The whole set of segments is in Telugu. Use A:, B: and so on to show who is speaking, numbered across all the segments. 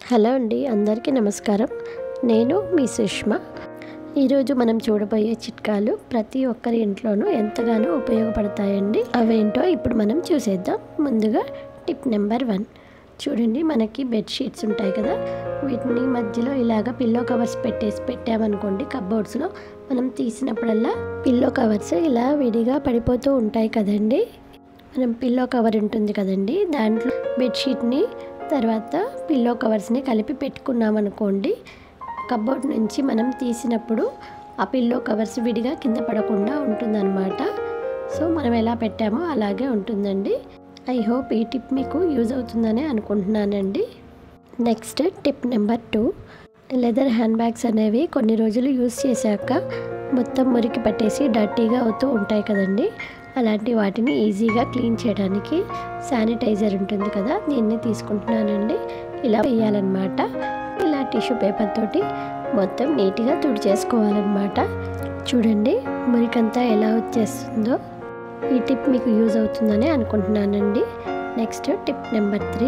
A: హలో అండి అందరికీ నమస్కారం నేను మీ సుష్మా ఈరోజు మనం చూడబోయే చిట్కాలు ప్రతి ఒక్కరి ఇంట్లోనూ ఎంతగానో ఉపయోగపడతాయండి అవేంటో ఇప్పుడు మనం చూసేద్దాం ముందుగా టిప్ నెంబర్ వన్ చూడండి మనకి బెడ్షీట్స్ ఉంటాయి కదా వీటిని మధ్యలో ఇలాగ పిల్లో కవర్స్ పెట్టేసి పెట్టామనుకోండి కబోర్డ్స్లో మనం తీసినప్పుడల్లా పిల్లో కవర్స్ ఇలా విడిగా పడిపోతూ ఉంటాయి కదండి మనం పిల్లో కవర్ ఉంటుంది కదండి దాంట్లో బెడ్షీట్ని తర్వాత పిల్లో కవర్స్ని కలిపి పెట్టుకున్నాం అనుకోండి కబోర్డ్ నుంచి మనం తీసినప్పుడు ఆ పిల్లో కవర్స్ విడిగా కింద పడకుండా ఉంటుందన్నమాట సో మనం ఎలా పెట్టామో అలాగే ఉంటుందండి ఐ హోప్ ఈ టిప్ మీకు యూజ్ అవుతుందని అనుకుంటున్నానండి next tip number two leather handbags అనేవి కొన్ని రోజులు యూజ్ చేశాక మొత్తం మురికి పట్టేసి డర్టీగా అవుతూ ఉంటాయి కదండి అలాంటి వాటిని ఈజీగా క్లీన్ చేయడానికి శానిటైజర్ ఉంటుంది కదా దీన్ని తీసుకుంటున్నానండి ఇలా వేయాలన్నమాట ఇలా టిష్యూ పేపర్ తోటి మొత్తం నీట్గా తుడిచేసుకోవాలన్నమాట చూడండి మురికంతా ఎలా వచ్చేస్తుందో ఈ టిప్ మీకు యూజ్ అవుతుందని అనుకుంటున్నానండి నెక్స్ట్ టిప్ నెంబర్ త్రీ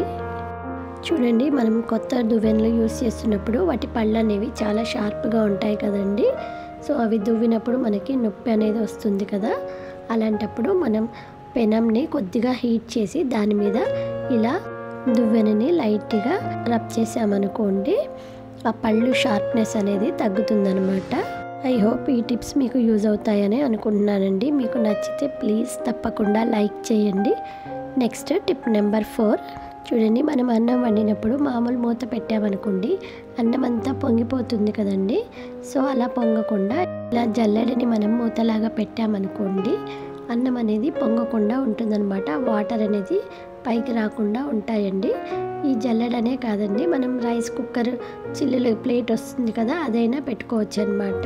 A: చూడండి మనం కొత్త దువ్వెనలు యూస్ చేస్తున్నప్పుడు వాటి పళ్ళు అనేవి చాలా షార్ప్గా ఉంటాయి కదండి సో అవి దువ్వినప్పుడు మనకి నొప్పి అనేది వస్తుంది కదా అలాంటప్పుడు మనం పెనంని కొద్దిగా హీట్ చేసి దాని మీద ఇలా దువ్వెనని లైట్గా రబ్ చేసామనుకోండి ఆ పళ్ళు షార్ప్నెస్ అనేది తగ్గుతుందనమాట ఐ హోప్ ఈ టిప్స్ మీకు యూజ్ అవుతాయని అనుకుంటున్నానండి మీకు నచ్చితే ప్లీజ్ తప్పకుండా లైక్ చేయండి నెక్స్ట్ టిప్ నెంబర్ ఫోర్ చూడండి మనం అన్నం వండినప్పుడు మామూలు మూత పెట్టామనుకోండి అన్నం అంతా పొంగిపోతుంది కదండి సో అలా పొంగకుండా ఇలా జల్లెడని మనం మూతలాగా పెట్టామనుకోండి అన్నం అనేది పొంగకుండా ఉంటుందన్నమాట వాటర్ అనేది పైకి రాకుండా ఉంటాయండి ఈ జల్లెడనే కాదండి మనం రైస్ కుక్కర్ చిల్లులు ప్లేట్ వస్తుంది కదా అదైనా పెట్టుకోవచ్చు అనమాట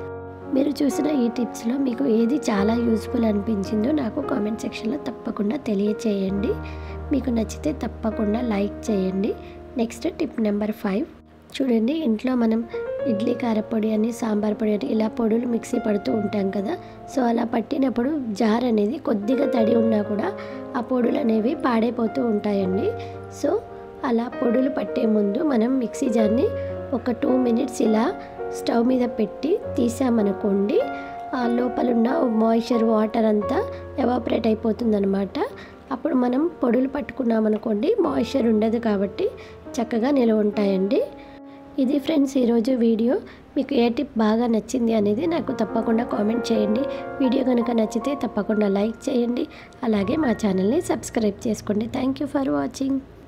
A: మీరు చూసిన ఈ టిప్స్లో మీకు ఏది చాలా యూస్ఫుల్ అనిపించిందో నాకు కామెంట్ సెక్షన్లో తప్పకుండా తెలియచేయండి మీకు నచ్చితే తప్పకుండా లైక్ చేయండి నెక్స్ట్ టిప్ నెంబర్ ఫైవ్ చూడండి ఇంట్లో మనం ఇడ్లీ కారపొడి అని సాంబార్ పొడి అని ఇలా పొడులు మిక్సీ పడుతూ ఉంటాం కదా సో అలా పట్టినప్పుడు జార్ అనేది కొద్దిగా తడి ఉన్నా కూడా ఆ పొడులు అనేవి పాడైపోతూ ఉంటాయండి సో అలా పొడులు పట్టే ముందు మనం మిక్సీ జార్ని ఒక టూ మినిట్స్ ఇలా స్టవ్ మీద పెట్టి తీసామనుకోండి ఆ లోపలున్న మాయిశ్చర్ వాటర్ అంతా ఎవాపరేట్ అయిపోతుందన్నమాట అప్పుడు మనం పొడులు పట్టుకున్నామనుకోండి మాయిశ్చర్ ఉండదు కాబట్టి చక్కగా నిలవ ఉంటాయండి ఇది ఫ్రెండ్స్ ఈరోజు వీడియో మీకు ఏ టిప్ బాగా నచ్చింది అనేది నాకు తప్పకుండా కామెంట్ చేయండి వీడియో కనుక నచ్చితే తప్పకుండా లైక్ చేయండి అలాగే మా ఛానల్ని సబ్స్క్రైబ్ చేసుకోండి థ్యాంక్ యూ ఫర్ వాచింగ్